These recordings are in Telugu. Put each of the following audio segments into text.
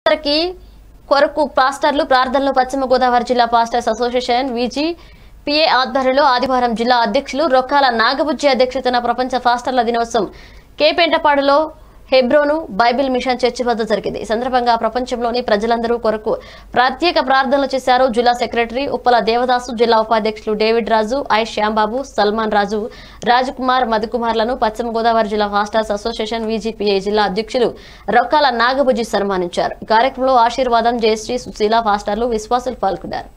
అందరికీ కొరకు పాస్టర్లు ప్రార్థనలు పశ్చిమ గోదావరి జిల్లా పాస్టర్స్ అసోసియేషన్ విజి పిఏ ఆధ్వర్యంలో ఆదివారం జిల్లా అధ్యక్షులు రొక్కాల నాగబుజ్జి అధ్యక్షతన ప్రపంచ పాస్టర్ల దినోత్సవం కేపేంటపాడులో హెబ్రోను బైబిల్ మిషన్ చర్చి వద్ద జరిగింది ఈ సందర్భంగా ప్రపంచంలోని ప్రజలందరూ కొరకు ప్రత్యేక ప్రార్థనలు చేశారు జిల్లా సెక్రటరీ ఉప్పల దేవదాసు జిల్లా ఉపాధ్యక్షులు డేవిడ్ రాజు ఐ శ్యాంబాబు సల్మాన్ రాజు రాజకుమార్ మధుకుమార్లను పశ్చిమ గోదావరి జిల్లా హాస్టల్స్ అసోసియేషన్ విజిపిఐ జిల్లా అధ్యక్షులు రొక్కాల నాగబుజ్జి సన్మానించారు ఈ కార్యక్రమంలో ఆశీర్వాదం జయశ్రీ సుశీల పాస్టర్లు విశ్వాసులు పాల్గొన్నారు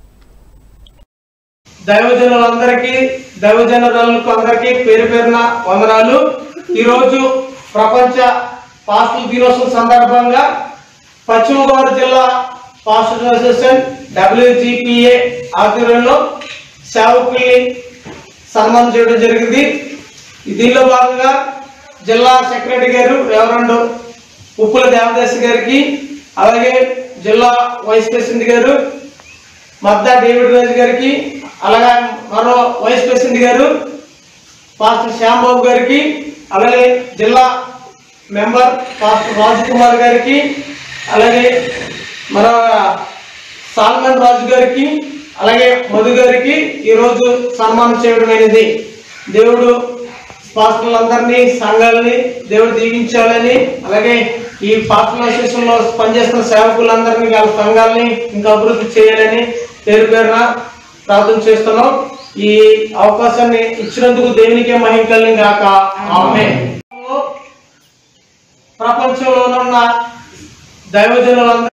దైవజనులందరికీ దైవజనులకు అందరికీ పేరు పేరున వందనాలు ఈరోజు ప్రపంచ పాస్టల్ దినోత్సవం సందర్భంగా పశ్చిమ గోదావరి జిల్లా పాస్టల్ అసోసియేషన్ డబ్ల్యూజిపిఏ ఆధ్వర్యంలో సేవకుల్ని సన్మానం చేయడం జరిగింది దీనిలో భాగంగా జిల్లా సెక్రటరీ గారు రెవరెండ్ ఉప్పుల దేవదాస్ గారికి అలాగే జిల్లా వైస్ ప్రెసిడెంట్ గారు మద్దా డేవిడ్ రాజు గారికి అలాగే మరో వైస్ ప్రెసిడెంట్ గారు పాస్టర్ శ్యాంబాబు గారికి అలాగే జిల్లా మెంబర్ పాస్టర్ రాజ్ కుమార్ గారికి అలాగే మన సాల్మన్ రాజు గారికి అలాగే మధు గారికి ఈరోజు సన్మానం చేయడం అనేది దేవుడు పాస్టర్లందరినీ సంఘాలని దేవుడు దీవించాలని అలాగే ఈ పాస్టర్ అసోసియేషన్లో పనిచేస్తున్న సేవకులందరినీ వాళ్ళ సంఘాలని ఇంకా అభివృద్ధి చేయాలని పేరు పేరున ప్రార్థన చేస్తున్నాం ఈ అవకాశాన్ని ఇచ్చినందుకు దేవునికే మహిమ కలిగిన గాక ఆమె ప్రపంచంలో ఉన్న దైవజనులందరూ